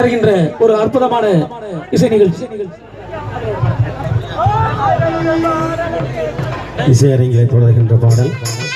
வருகின்ற ஒரு அற்புதமான இசை நிகழ்ச்சி இசையரங்கிலே தொடர்கின்ற பாடல்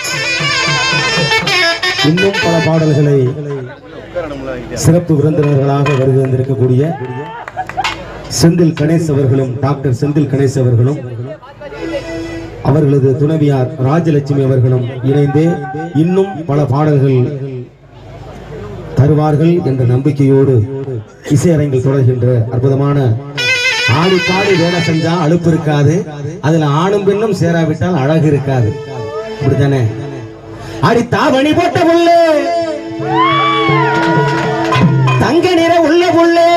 இன்னும் பல பாடல்களை சிறப்பு விருந்தினர்களாக வருகை வந்திருக்கக்கூடிய செந்தில் கணேஷ் அவர்களும் டாக்டர் செந்தில் கணேஷ் அவர்களும் அவர்களது துணைவியார் ராஜலட்சுமி அவர்களும் இணைந்து இன்னும் பல பாடல்கள் தருவார்கள் என்ற நம்பிக்கையோடு இசையரங்கில் தொடர்கின்ற அற்புதமான ஆடி பாடி வேலை செஞ்சா அலுப்பு இருக்காது அதுல ஆணும் பெண்ணும் சேராவிட்டால் அழகு இருக்காது அப்படித்தானே அடி தாவணி போட்ட புள்ளே தங்க நிற உள்ள புள்ளே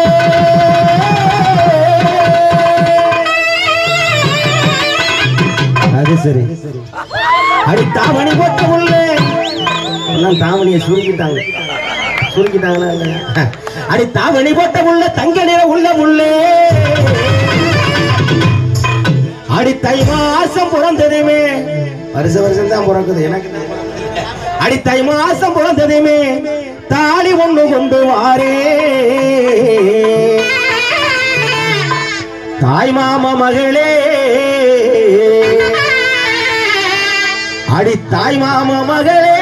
அது சரி அடி தாவணி போட்ட புள்ளே எல்லாம் தாவணியை சுருக்கிட்டாங்க சுருக்கிட்டாங்களா இல்லையா? அடி தாவணி போட்ட முள்ள தங்க நிற உள்ள முள்ளே அடி தை மாசம் பிறந்ததுமே வருஷ வருஷம் தான் பிறக்குது எனக்கு தான் பிறக்கல. அடி தை மாசம் பிறந்ததுமே தாலி ஒண்ணு கொண்டு வாரே தாய் மாமா மகளே அடி தாய் மாமா மகளே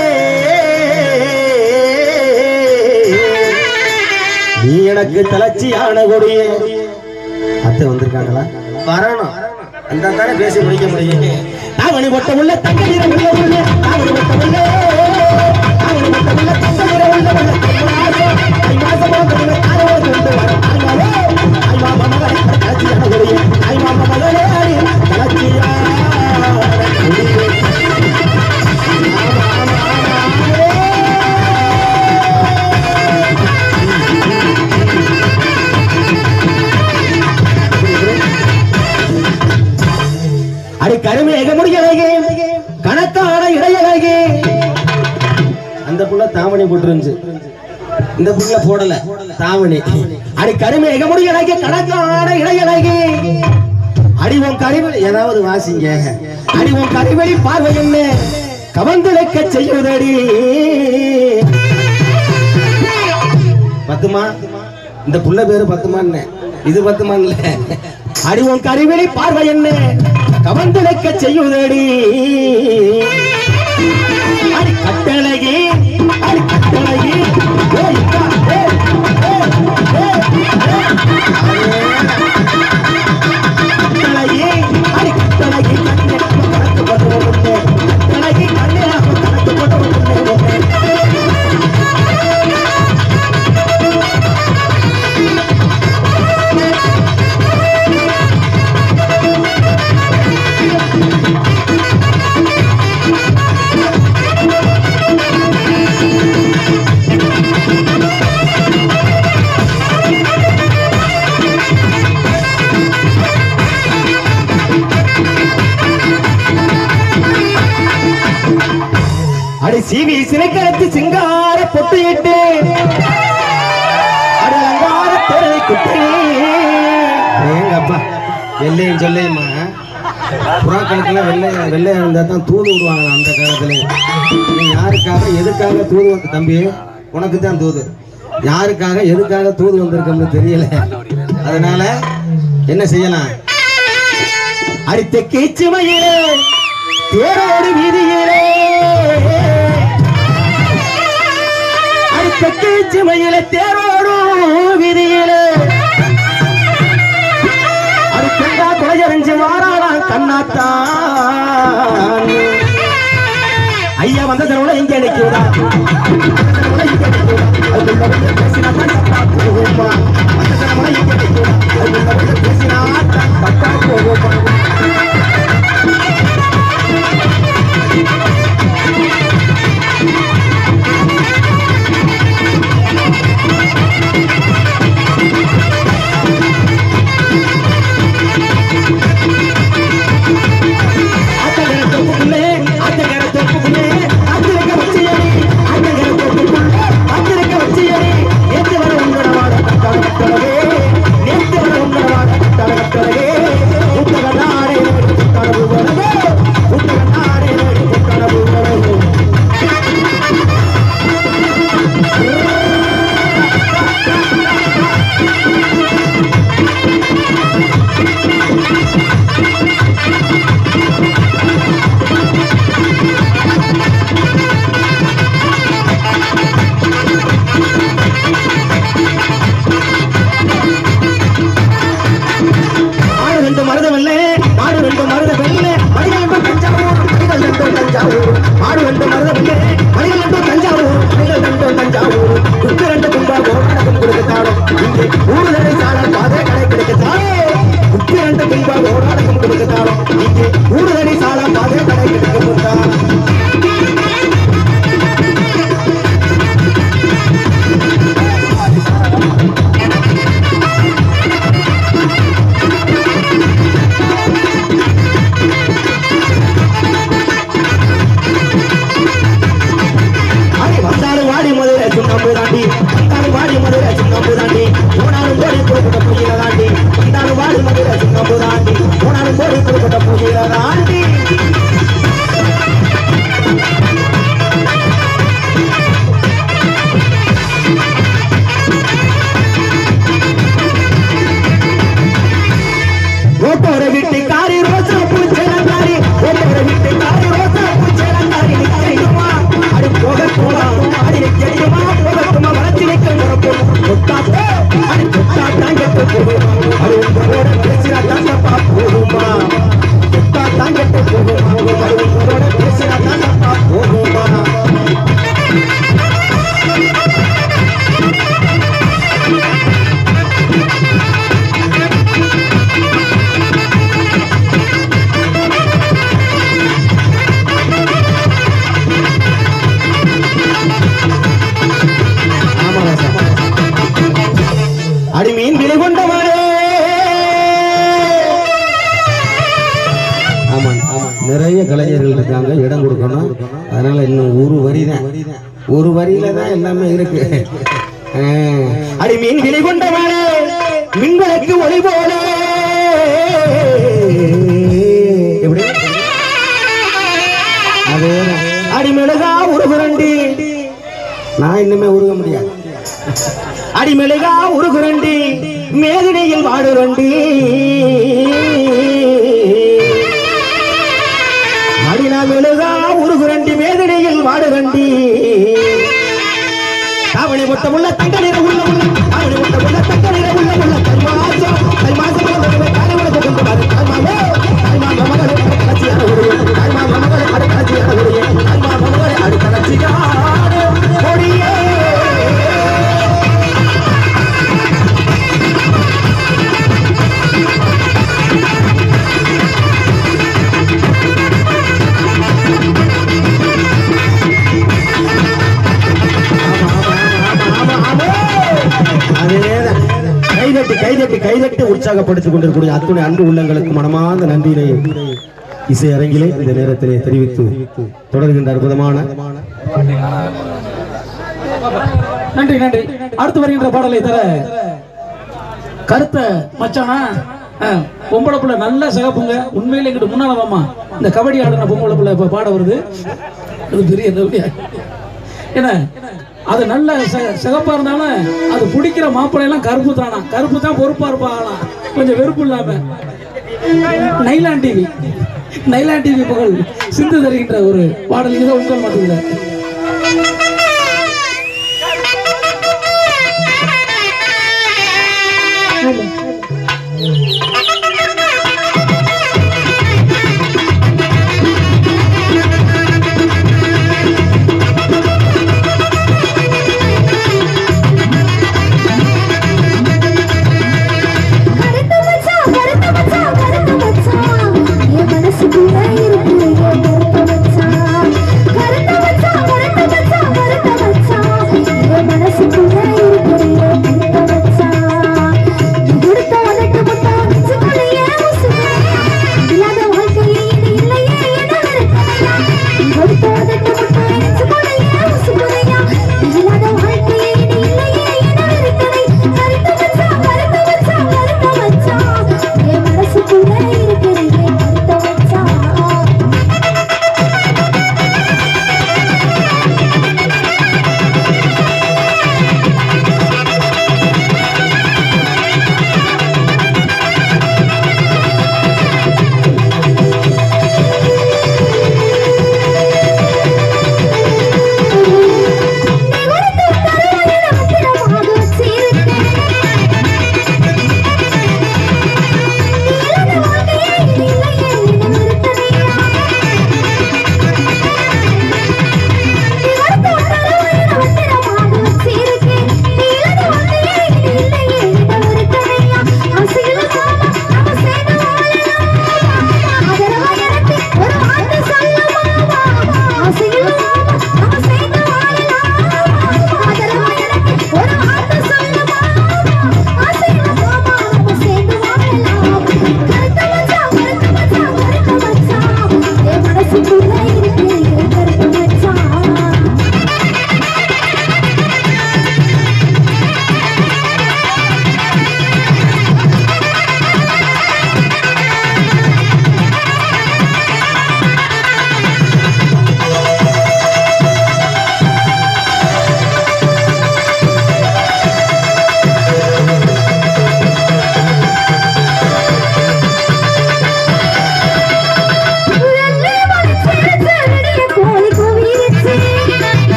நீ எனக்கு தலச்சியான கொடியே அத்தை வந்திருக்காங்களா வரணும் அந்த தானே பேசி முடிக்க முடியும் தாவணி பொட்ட உள்ள தங்க நிற உள்ள உள்ள தாவணி பொட்ட உள்ள தாவணி பொட்ட உள்ள தங்க நிற உள்ள உள்ள தை மாசம் தை மாசம் பிறந்தவங்க தாயோடு கொண்டு வர தாய்மாவே தாய் மாமா மகளே தலச்சியான கொடியே தாய் மாமா மகளே அடி தலச்சியான கொடியே ஆமா, ஆமா, ஆமா, ஆமா. அடி கருமேக முடியலகே கணக்கான இடையலகே அந்த புள்ள தாவணி போட்டுருந்துச்சு இந்த புள்ள போடல தாவணி அடி கருமேக முடியலகே கணக்கான இடையலகே அடி உன் கறிவெளி ஏதாவது வாசிங்க அடி உன் கறிவெளி பார்வை என்ன கவர்ந்தெடுக்க செய்வதடி பத்துமா இந்த புள்ள பேரு பத்துமான்னு இது பத்துமான் இல்ல அடி உன் கறிவெளி பார்வை என்ன கவர்ந்தெடுக்க செய்யுதடி அடி கட்டழகி அடி கட்டழகி ஏய், அக்கா, ஏய், ஏய், ஏய், கட்டழகி அடி கட்டழகி கண்ணே கணக்கு போட்டு விட்டு கட்டழகி கண்ணே கணக்கு போட்டு விட்டு அடி சீவி சினைக்கழுத்து சிங்கார பொட்டு இட்டு அடி அங்கார தேரை குட்டி ஏங்க அப்பா வெள்ளையும் சொல்லையுமா புறா கணக்குல வெள்ளை வெள்ளை இருந்தா தான் தூது விடுவாங்க அந்த காலத்துல நீ யாருக்காக எதுக்காக தூது வந்து தம்பி உனக்கு தான் தூது யாருக்காக எதுக்காக தூது வந்திருக்கோம்னு தெரியல அதனால என்ன செய்யலாம் அடித்த கீச்சுமையிலே தேரோடு வீதியிலே அடித்த கீச்சுமையிலே தேரோடும் வீதியிலே அடுத்தா குலையறிஞ்சு வாரானா கண்ணாத்தான் ஐயா வந்த தடவை இங்க நிற்கிறா பேசினா போகுமா வந்த தடவை இங்க நிற்கிறா பேசினா தப்பா போகுமா ஆத்தங்கர தொப்புக்குள்ளே, ஆத்தங்கர தொப்புக்குள்ளே, ஆத்திரக்க வச்சியடி, ஆத்தங்கர தொப்புக்குள்ளே, ஆத்திரக்க வச்சியடி. நேத்து வர உங்களோட வாட கட்டளை கட்டளவே, நேத்து வர உங்களோட வாட கட்டளை கட்டளவே. மூத்தவனா நிறைய கலைஞர்கள் இருக்காங்க இடம் கொடுக்கணும் அதனால இன்னும் ஒரு வரி தான் ஒரு வரியில தான் எல்லாமே இருக்கு ஆ. அடி மீன் விலை கொண்டவனே மின்விளக்கு ஒளி போல எப்படி அது அடிமெழுகா உருகுரண்டி நான் இன்னுமே உருக முடியாது அடிமெழுகா உருகுரண்டி மேதினியில் வாடுரண்டி அடினா மெழுகா உருகுரண்டி மேதினியில் வாடுரண்டி அவனை மொத்த உள்ள தங்க நிற உள்ள உள்ள அவனை மொத்த உள்ள தங்க நிற உள்ள உள்ள தைமாசம் தைமாசம் உள்ள தாய்மானத்தை கொண்டு வர தாய்மாமே தாய்மாம மகளே அடுக்கலட்சியான உடைய தாய்மாம மகளே அடுக்கலட்சியான உடைய தாய்மாம மகளே அடுக்கலட்சியான கொடியே அதேதான். கைதட்டி கைதட்டி கைதட்டி உற்சாகப்படுத்திக் கொண்டிருக்கூடிய அத்துணை அன்பு உள்ளங்களுக்கு மனமார்ந்த நன்றியினை இசை அரங்கிலே இந்த நேரத்திலே தெரிவித்து தொடர்கின்ற அற்புதமான நன்றி நன்றி அடுத்து வருகின்ற பாடலை தர கருத்த மச்சானா ஆ, பொம்பளை புள்ள நல்ல சிகப்புங்க உண்மையில எங்கிட்ட முன்னால வாமா இந்த கபடி ஆடின பொம்பளை புள்ள இப்ப பாட வருது அது பெரிய நம்பியா என்ன அது நல்ல ச- சிகப்பா இருந்தாலும் அது பிடிக்கிற மாப்பிள்ளை எல்லாம் கருப்பு தானா கருப்பு தான் பொறுப்பா இருப்பாங்களாம் கொஞ்சம் வெறுப்பு இல்லாம நைலான் டிவி நைலான் டிவி புகழ் சிந்து தருகின்ற ஒரு பாடல் இதோ உங்கள் மத்தியில் கருத்த மச்சான் கருத்த மச்சான் கருத்த மச்சான் என் மனசுக்குள்ள இருக்கு என் கருத்த மச்சான் கருத்த மச்சான்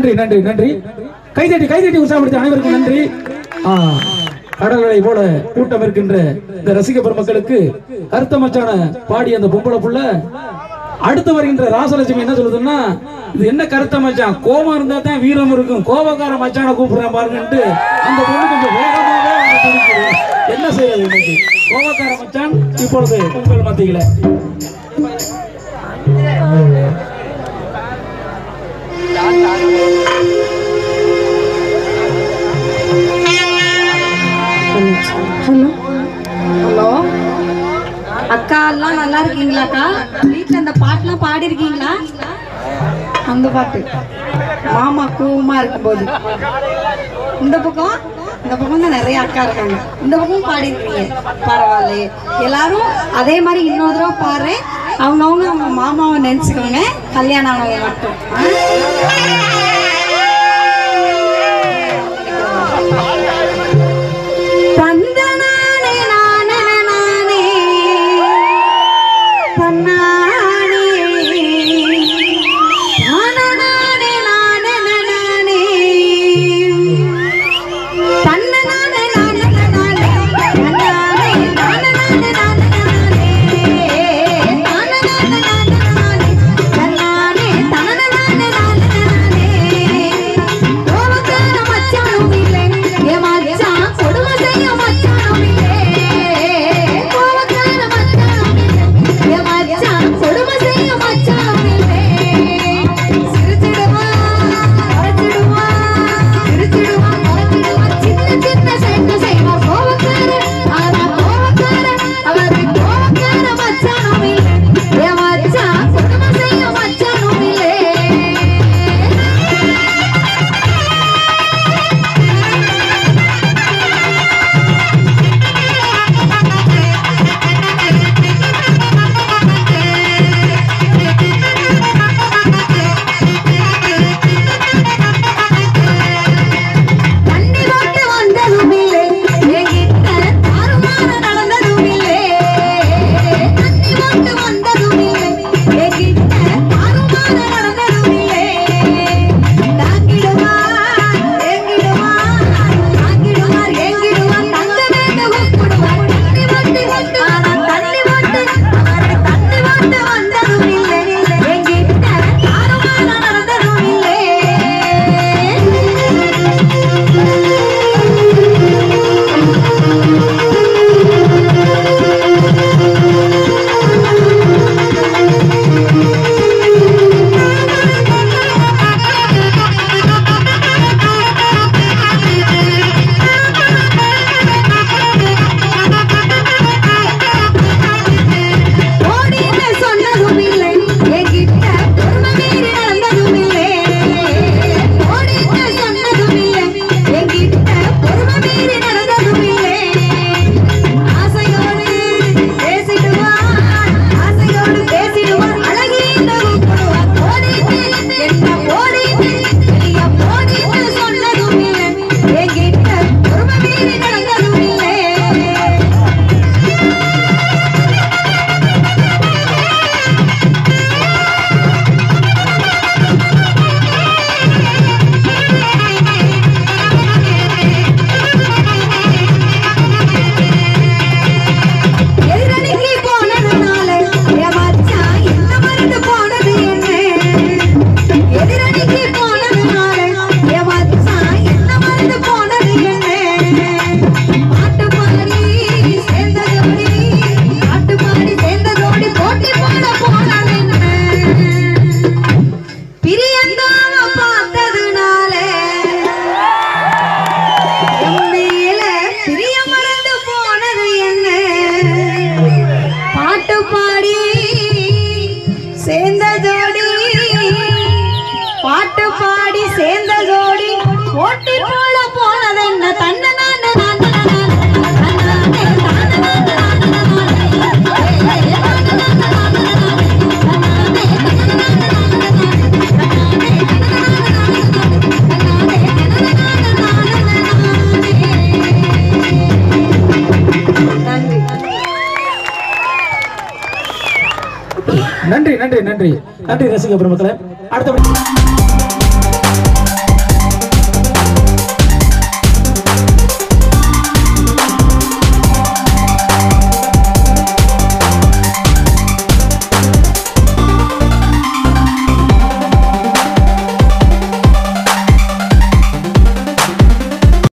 நன்றி நன்றி நன்றி கைதட்டி கைதட்டி உற்சாகப்படுத்தி அனைவருக்கும் நன்றி ஆ, கடல்களை போல கூட்டம் இருக்கின்ற இந்த ரசிக பெருமக்களுக்கு கருத்த மச்சான பாடி அந்த பொம்பளை புள்ள அடுத்து வருகின்ற ராசலட்சுமி என்ன சொல்லுதுன்னா இது என்ன கருத்த மச்சான் கோபம் இருந்தா தான் வீரம் இருக்கும் கோபக்கார மச்சான கூப்பிடுறேன் பாருங்கன்ட்டு அந்த பொண்ணு கொஞ்சம் வேகமாவே வந்து துடிக்குது. என்ன செய்யறது இன்னைக்கு கோபக்கார மச்சான் இப்பொழுது உங்கள் மத்தியில ஹலோ ஹலோ அக்கா எல்லாம் நல்லா இருக்கீங்களாக்கா வீட்டில் அந்த பாட்டுலாம் பாடியிருக்கீங்களா அந்த பாட்டு மாமா கூவமா இருக்கும்போது இந்த பக்கம் இந்த பக்கம் தான் நிறைய அக்கா இருக்காங்க இந்த பக்கம் பாடியிருக்கீங்க பரவாயில்லையே எல்லாரும் அதே மாதிரி இன்னொரு தடவை பாடுறேன் அவங்கவுங்க அவங்க மாமாவை நினச்சிக்கோங்க கல்யாணம் ஆனவங்க மட்டும் தந்தனானே நானே நானே தன்னானே நானே நானே நானே தன்னனானே நானே நானே தன்னானே நானே நானே நானே நானே நானே தன்னானே தன்னனானே நானே நானே கோவக்கார மச்சானும் இல்லை ஏ மச்சான் கொடுமை செய்ய மச்சானும் இல்லை கோவக்கார மச்சானும் இல்லை ஏ மச்சான் கொடுமை செய்ய மச்சானும் இல்லை சிரிச்சிடுவா மறைச்சிடுவா சிரிச்சிடுவா மறைச்சிடுவா சின்ன சின்ன சேட்டு செய்வா கோவக்கார ஆனா கோவக்கார அவரு கோவக்கார மச்சானும் இல்லை ஏ மச்சான் கொடுமை செய்ய மச்சானும் இல்லை தண்ணி போட்டு வந்ததும் இல்லை என்கிட்ட தாறுமாற நடந்ததும் இல்லை தண்ணி போட்டு வந்ததும் இல்லை என்கிட்ட தாறுமாற நடந்ததும் இல்லை தாங்கிடுவார் எங்கிடுவார் தாங்கிடுவார் எங்கிடுவார் தங்க வேண்டும் கூப்பிடுவார் தண்ணி போட்டு ஆனா தண்ணி போட்டு அவர் தண்ணி போட்டு வந்ததும் இல்லை என்கிட்ட தாறுமாற நடந்ததும் இல்லை ஓடின்னு சொன்னதும் இல்லை என்கிட்ட பொறுமை மீறி நடந்ததும் இல்லை ஓடின்னு சொன்னதும் இல்லை என்கிட்ட பொறுமை மீறி நடந்ததும் இல்லை ஆசையோடு பேசிடுவார் ஆசையோடு பேசிடுவார் அழகின்னு கூப்பிடுவார் ஓடின்னு என்ன ஓடின்னு நீங்க ஓடின்னு சொன்னதும் இல்லை என்கிட்ட பொறுமை மீறி நடந்ததும் இல்லை எதிரணிக்கு போனதுனால என் மச்சான் என்ன மறந்து போனது என்ன எதிரணிக்கு போனதுனால என் மச்சான் என்ன மறந்து போனது என்ன பாட்டு பாடி சேர்ந்த ஜோடி பாட்டு பாடி சேர்ந்த ஜோடி போட்டி போட போனது என்ன பிரியந்தாம பார்த்ததுனால என் மேல பிரியம் மறந்து போனது என்ன பாட்டு பாடி சேர்ந்த ஜோடி பாட்டு பாடி சேர்ந்த ஜோடி ஓட்டி போல போனது என்ன தன்ன நான் நன்றி நன்றி நன்றி நன்றி ரசிக பெருமக்களே அடுத்தபடி